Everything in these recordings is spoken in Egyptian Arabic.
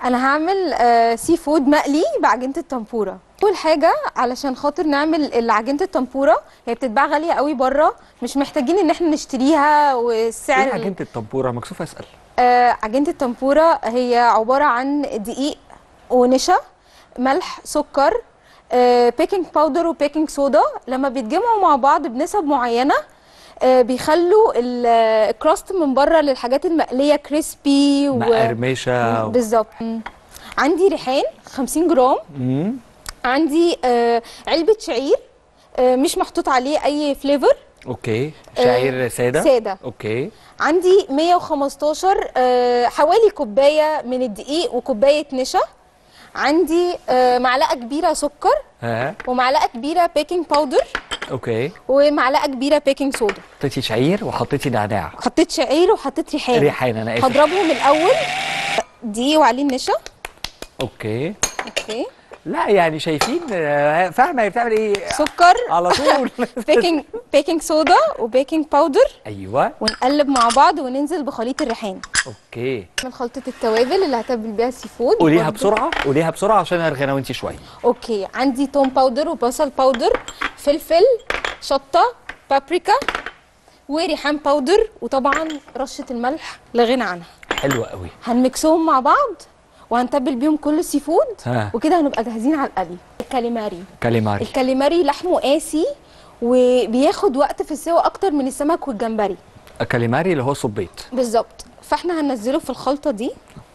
انا هعمل آه سي فود مقلي بعجينه التمبوره اول حاجه علشان خاطر نعمل عجينه التمبوره هي بتتباع غاليه قوي بره مش محتاجين ان احنا نشتريها والسعر ايه عجينه التمبوره مكسوف اسال آه عجينه التمبوره هي عباره عن دقيق ونشا ملح سكر آه بيكنج باودر وبيكنج صودا لما بيتجمعوا مع بعض بنسب معينه آه بيخلوا ال- الكراست من بره للحاجات المقليه كريسبي و... مقرمشه و... بالظبط مم. عندي ريحان 50 جرام مم. عندي آه علبه شعير آه مش محطوط عليه اي فليفر اوكي شعير ساده سادة. اوكي عندي 115 آه حوالي كوبايه من الدقيق وكوبايه نشا عندي آه معلقه كبيره سكر ها ومعلقه كبيره بيكنج باودر اوكي ومعلقه كبيره بيكنج صودا حطيتي شعير وحطيتي نعناع حطيت شعير وحطيت ريحان ريحان انا اسف هضربهم الاول دقيق وعليه النشا اوكي اوكي لا يعني شايفين آه، فاهمه هي بتعمل ايه سكر على طول بيكنج بيكنج صودا وبيكنج باودر ايوه ونقلب مع بعض وننزل بخليط الريحان اوكي من خلطه التوابل اللي هتبل بيها السي فود قوليها برضو. بسرعه قوليها بسرعه عشان ارغي انا وانت شويه اوكي عندي توم باودر وبصل باودر فلفل شطه بابريكا وريحان باودر وطبعا رشه الملح لا غنى عنها حلوه قوي هنمكسهم مع بعض وهنتبل بيهم كل السي فود ها. وكده هنبقى جاهزين على القلي الكاليماري كاليماري الكاليماري لحمه قاسي وبياخد وقت في السوا اكتر من السمك والجمبري كاليماري اللي هو صبيط بالظبط فاحنا هننزله في الخلطه دي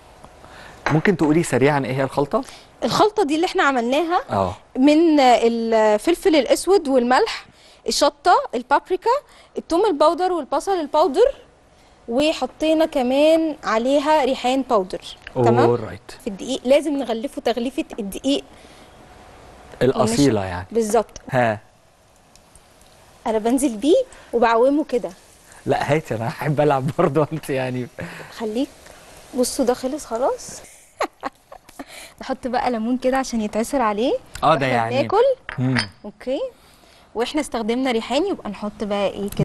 ممكن تقولي سريعا ايه هي الخلطه الخلطه دي اللي احنا عملناها اه من الفلفل الاسود والملح الشطه البابريكا الثوم البودر والبصل البودر وحطينا كمان عليها ريحان باودر تمام اورايت في الدقيق لازم نغلفه تغليفه الدقيق الاصيله يعني بالظبط ها انا بنزل بيه وبعومه كده لا هاتي انا احب العب برضه انت يعني خليك بصوا ده خلص خلاص نحط بقى ليمون كده عشان يتعصر عليه اه ده واحنا يعني بناكل مم. اوكي واحنا استخدمنا ريحان يبقى نحط بقى ايه كده